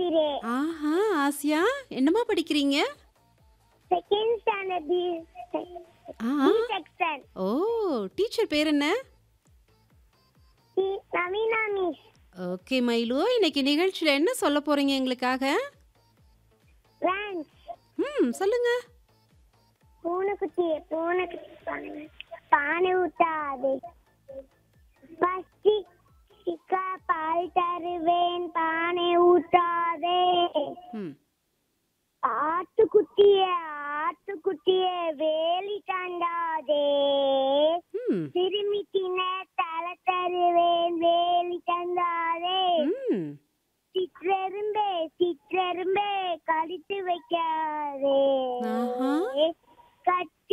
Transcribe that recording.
ஆசிரே ஆஹா ஆசியா என்னம்மா படிக்கிறீங்க second standard B ஆ பி செக்ஷன் ஓ டீச்சர் பேர் என்ன நவீனா மிஸ் ஓகே மயிலு இன்னைக்கு நிகழ்ச்சியில் என்ன சொல்ல போறீங்க எங்களுக்காக வேன்ஸ் ம் சொல்லுங்க பூனைக்குட்டியே பூனைக்குட்டி பானை பானை ஊட்டாதே பசி சிக்கா பால் தருவேன் பானை ஊட்டாதே ம் ஆட்டுக்குட்டியே ஆட்டுக்குட்டியே வேலி தாண்டாதே ம்